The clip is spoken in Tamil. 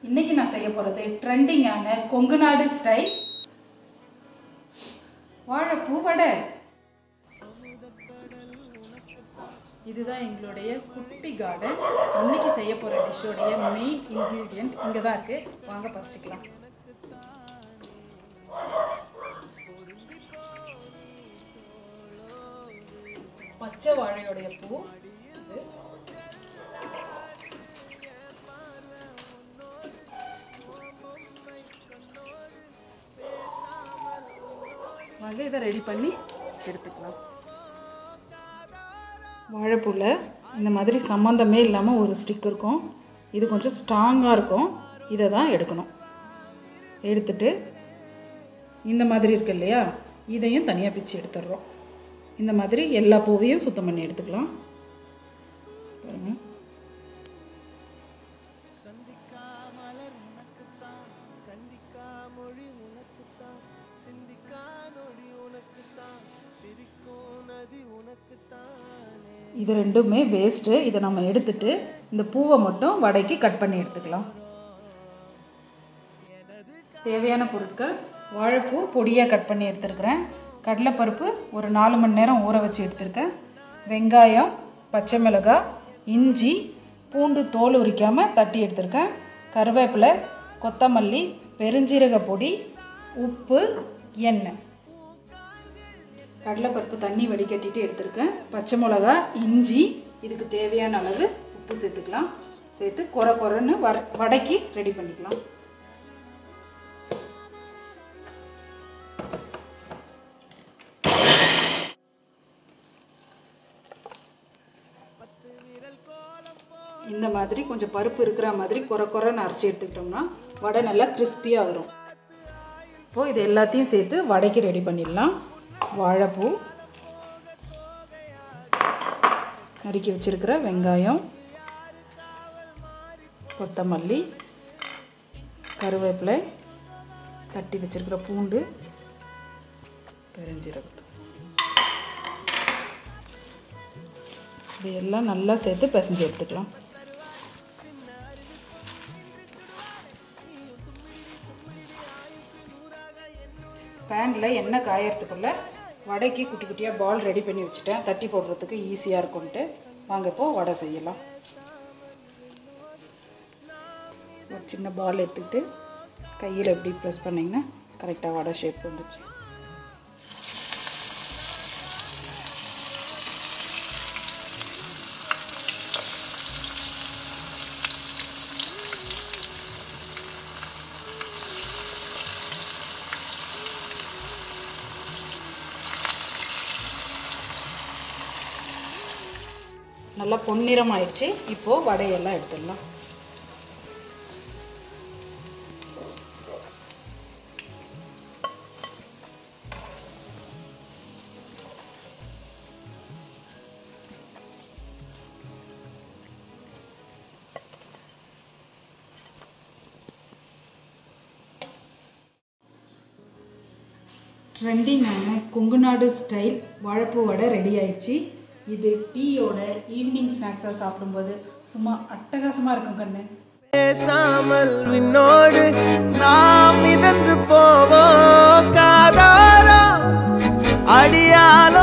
இன்னைக்கு நான் செய்ய போகிறது ட்ரெண்டிங்கான கொங்கு நாடு ஸ்டைல் வாழைப்பூ வடை இதுதான் எங்களுடைய குட்டி கார்டன் இன்னைக்கு செய்ய போகிற டிஷ்ஷோடைய மெயின் இன்க்ரீடியன்ட் இங்கே தான் இருக்குது வாங்க பறிச்சுக்கலாம் பச்சை வாழையோடைய பூ இது வாங்க இதை ரெடி பண்ணி எடுத்துக்கலாம் வாழைப்பூவில் இந்த மாதிரி சம்மந்தமே இல்லாமல் ஒரு ஸ்டிக் இருக்கும் இது கொஞ்சம் ஸ்ட்ராங்காக இருக்கும் இதை தான் எடுக்கணும் எடுத்துட்டு இந்த மாதிரி இருக்கு இல்லையா இதையும் தனியாக பிச்சு எடுத்துடுறோம் இந்த மாதிரி எல்லா பூவையும் சுத்தம் பண்ணி எடுத்துக்கலாம் பாருங்க சந்திக்கா மலர் உனக்குத்தான் கண்டிக்கா மொழி உனக்குத்தான் சிந்திக்கா நொடி உனக்குத்தான் சிரிக்கும் நதி உனக்குத்தானே இது ரெண்டுமே வேஸ்ட்டு இதை நம்ம எடுத்துட்டு இந்த பூவை மட்டும் வடைக்கு கட் பண்ணி எடுத்துக்கலாம் தேவையான பொருட்கள் வாழைப்பூ பொடியாக கட் பண்ணி எடுத்துருக்கிறேன் கடலைப்பருப்பு ஒரு நாலு மணி நேரம் ஊற வச்சு எடுத்திருக்கேன் வெங்காயம் பச்சை மிளகாய் இஞ்சி பூண்டு தோல் உரிக்காமல் தட்டி எடுத்திருக்கேன் கருவேப்பிலை கொத்தமல்லி பெருஞ்சீரக பொடி உப்பு எண்ணெய் கடலைப்பருப்பு தண்ணி வடிகட்டிட்டு எடுத்திருக்கேன் பச்சை மிளகா இஞ்சி இதுக்கு தேவையான அளவு உப்பு சேர்த்துக்கலாம் சேர்த்து கொர கொரன்னு வர வடைக்கு ரெடி பண்ணிக்கலாம் இந்த மாதிரி கொஞ்சம் பருப்பு இருக்கிற மாதிரி கொர கொரன்னு அரைச்சி எடுத்துக்கிட்டோம்னா வடை நல்லா கிறிஸ்பியாக வரும் இப்போது இது எல்லாத்தையும் சேர்த்து வடைக்கு ரெடி பண்ணிடலாம் வாழைப்பூ நறுக்கி வச்சிருக்கிற வெங்காயம் கொத்தமல்லி கருவேப்பிலை தட்டி வச்சிருக்கிற பூண்டு பெருஞ்சீரகத்தூள் இதையெல்லாம் நல்லா சேர்த்து பிசைஞ்சு எடுத்துக்கலாம் பேனில் எண்ணெய் காயறதுக்குள்ள வடைக்கு குட்டி குட்டியாக பால் ரெடி பண்ணி வச்சுட்டேன் தட்டி போடுறதுக்கு ஈஸியாக இருக்கும்ன்ட்டு வாங்க இப்போ வடை செய்யலாம் ஒரு சின்ன பால் எடுத்துக்கிட்டு கையில் எப்படி ப்ரெஸ் பண்ணிங்கன்னா கரெக்டாக வடை ஷேப் வந்துச்சு நல்லா பொன்னிறம் ஆயிடுச்சு இப்போது வடையெல்லாம் எடுத்துடலாம் ட்ரெண்டிங்கான கொங்கு நாடு ஸ்டைல் வாழைப்பூ வடை ரெடி ஆயிடுச்சு இது டீயோட ஈவினிங் ஸ்நாக்ஸாக சாப்பிடும்போது சும்மா அட்டகாசமாக இருக்கும் கண்ணு பேசாமல் விண்ணோடு நாம் மிதந்து போவோம் காதாரா அடியால